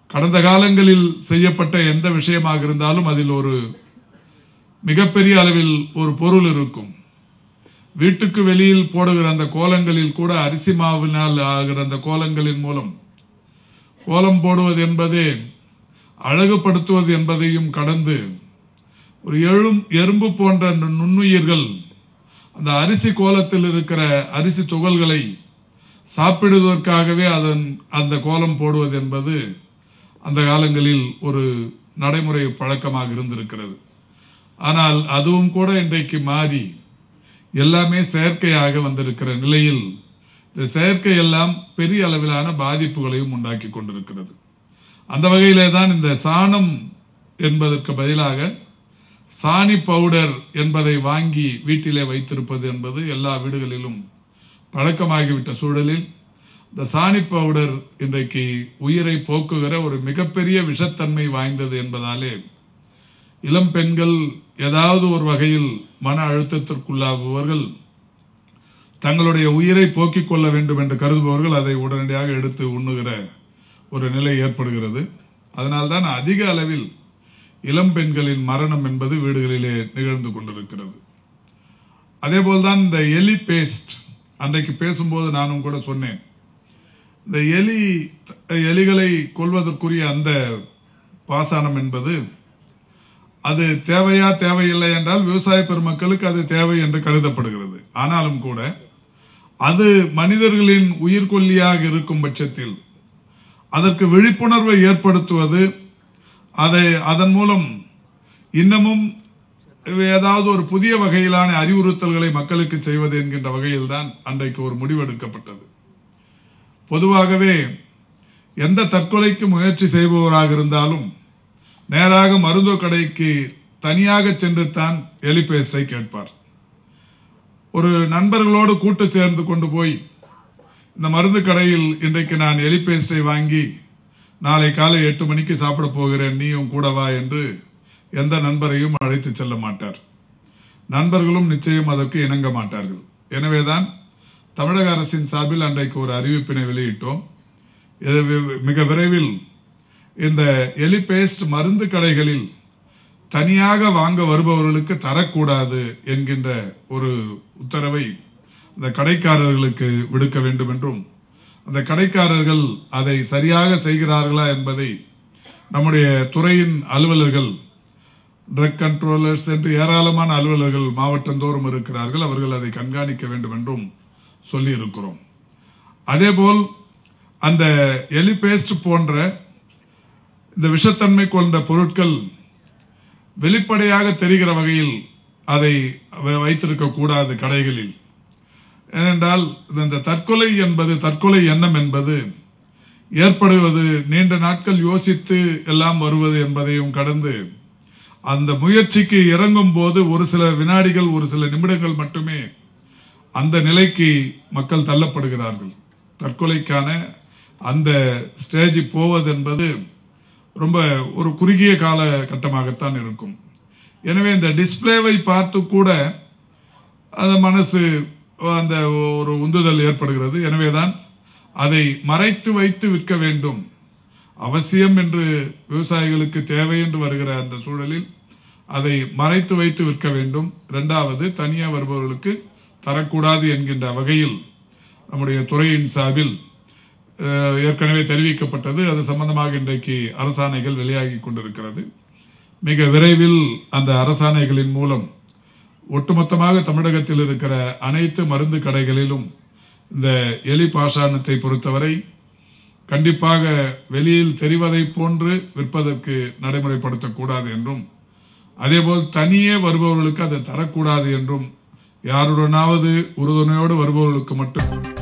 கடந்த காலங்களில் செய்யப்பட்ட எந்த விஷயமாக இருந்தாலும் அதில் ஒரு மிகப்பெரிய அளவில் ஒரு பொருள் இருக்கும் வீட்டுக்கு வெளியில் போடுகிற அந்த கோலங்களில் கூட அரிசி மாவினால் ஆகிற அந்த கோலங்களின் மூலம் கோலம் போடுவது என்பது அழகுபடுத்துவது என்பதையும் கடந்து ஒரு எழும் எறும்பு போன்ற நு- நுண்ணுயிர்கள் அந்த அரிசி கோலத்தில் இருக்கிற அரிசி துகள்களை சாப்பிடுவதற்காகவே அதன் அந்த கோலம் போடுவது என்பது அந்த காலங்களில் ஒரு நடைமுறை பழக்கமாக இருந்திருக்கிறது ஆனால் அதுவும் கூட இன்றைக்கு மாறி எல்லாமே செயற்கையாக வந்திருக்கிற நிலையில் இந்த செயற்கை எல்லாம் பெரிய அளவிலான பாதிப்புகளையும் உண்டாக்கி கொண்டிருக்கிறது அந்த வகையிலே தான் இந்த சாணம் என்பதற்கு பதிலாக சாணி பவுடர் என்பதை வாங்கி வீட்டிலே வைத்திருப்பது என்பது எல்லா வீடுகளிலும் பழக்கமாகிவிட்ட சூழலில் இந்த சாணி பவுடர் இன்றைக்கு உயிரை போக்குகிற ஒரு மிகப்பெரிய விஷத்தன்மை வாய்ந்தது என்பதாலே இளம் பெண்கள் ஏதாவது ஒரு வகையில் மன அழுத்தத்திற்குள்ளாகுபவர்கள் தங்களுடைய உயிரை போக்கிக் கொள்ள வேண்டும் என்று கருதுபவர்கள் அதை உடனடியாக எடுத்து உண்ணுகிற ஒரு நிலை ஏற்படுகிறது அதனால்தான் அதிக அளவில் இளம் பெண்களின் மரணம் என்பது வீடுகளிலே நிகழ்ந்து கொண்டிருக்கிறது அதேபோல்தான் இந்த எலி பேஸ்ட் அன்றைக்கு பேசும்போது நானும் கூட சொன்னேன் இந்த எலி எலிகளை கொல்வதற்குரிய அந்த பாசானம் என்பது அது தேவையா தேவையில்லை என்றால் விவசாய பெருமக்களுக்கு அது தேவை என்று கருதப்படுகிறது ஆனாலும் கூட அது மனிதர்களின் உயிர்கொல்லியாக இருக்கும் பட்சத்தில் அதற்கு விழிப்புணர்வை ஏற்படுத்துவது அதை அதன் மூலம் இன்னமும் ஏதாவது ஒரு புதிய வகையிலான அறிவுறுத்தல்களை மக்களுக்கு செய்வது என்கின்ற வகையில்தான் அன்றைக்கு ஒரு முடிவெடுக்கப்பட்டது பொதுவாகவே எந்த தற்கொலைக்கு முயற்சி செய்பவராக இருந்தாலும் நேராக மருத்துவ கடைக்கு தனியாக சென்று தான் எலிபேஸ்டை கேட்பார் ஒரு நண்பர்களோடு கூட்டு சேர்ந்து கொண்டு போய் இந்த மருந்து கடையில் இன்றைக்கு நான் எலிபேஸ்டை வாங்கி நாளை காலை எட்டு மணிக்கு சாப்பிட போகிறேன் நீயும் கூட வா என்று எந்த நண்பரையும் அழைத்து செல்ல மாட்டார் நண்பர்களும் நிச்சயம் அதற்கு இணங்க மாட்டார்கள் எனவேதான் தமிழக அரசின் சார்பில் அன்றைக்கு ஒரு அறிவிப்பினை வெளியிட்டோம் இது வி- மிக விரைவில் இந்த எலி பேஸ்ட் மருந்து கடைகளில் தனியாக வாங்க வருபவர்களுக்கு தரக்கூடாது என்கின்ற ஒரு உத்தரவை அந்த கடைக்காரர்களுக்கு விடுக்க வேண்டும் என்றும் அந்த கடைக்காரர்கள் அதை சரியாக செய்கிறார்களா என்பதை நம்முடைய துறையின் அலுவலர்கள் ட்ரக் கண்ட்ரோலர்ஸ் என்று ஏராளமான அலுவலர்கள் மாவட்டந்தோறும் இருக்கிறார்கள் அவர்கள் அதை கண்காணிக்க வேண்டும் என்றும் சொல்லி இருக்கிறோம் அதேபோல் அந்த எலி பேஸ்ட் போன்ற இந்த விஷத்தன்மை கொண்ட பொருட்கள் வெளிப்படையாக தெரிகிற வகையில் அதை வ- வைத்திருக்க கூடாது கடைகளில் ஏனென்றால் இந்த தற்கொலை என்பது தற்கொலை எண்ணம் என்பது ஏற்படுவது நீண்ட நாட்கள் யோசித்து எல்லாம் வருவது என்பதையும் கடந்து அந்த முயற்சிக்கு இறங்கும் போது ஒரு சில வினாடிகள் ஒரு சில நிமிடங்கள் மட்டுமே அந்த நிலைக்கு மக்கள் தள்ளப்படுகிறார்கள் தற்கொலைக்கான அந்த ஸ்டேஜ் போவது என்பது ரொம்ப ஒரு குறுகிய கால கட்டமாகத்தான் இருக்கும் எனவே இந்த டிஸ்பிளேவை பார்த்து கூட அந்த மனசு அந்த ஒரு உந்துதல் ஏற்படுகிறது எனவேதான் அதை மறைத்து வைத்து விற்க வேண்டும் அவசியம் என்று விவசாயிகளுக்கு தேவை என்று வருகிற அந்த சூழலில் அதை மறைத்து வைத்து விற்க வேண்டும் இரண்டாவது தனியாக வருபவர்களுக்கு தரக்கூடாது என்கின்ற வகையில் நம்முடைய துறையின் சார்பில் அஹ், ஏற்கனவே தெரிவிக்கப்பட்டது அது சம்பந்தமாக இன்றைக்கு அரசாணைகள் வெளியாகி கொண்டிருக்கிறது மிக விரைவில் அந்த அரசாணைகளின் மூலம் ஒட்டுமொத்தமாக தமிழகத்தில் இருக்கிற அனைத்து மருந்து கடைகளிலும் இந்த எலி பாஷாணத்தை பொறுத்தவரை கண்டிப்பாக வெளியில் தெரிவதை போன்று விற்பதற்கு நடைமுறைப்படுத்தக்கூடாது என்றும் அதேபோல் தனியே வருபவர்களுக்கு அதை தரக்கூடாது என்றும் யாருடனாவது உறுதுணையோடு வருபவர்களுக்கு மட்டும்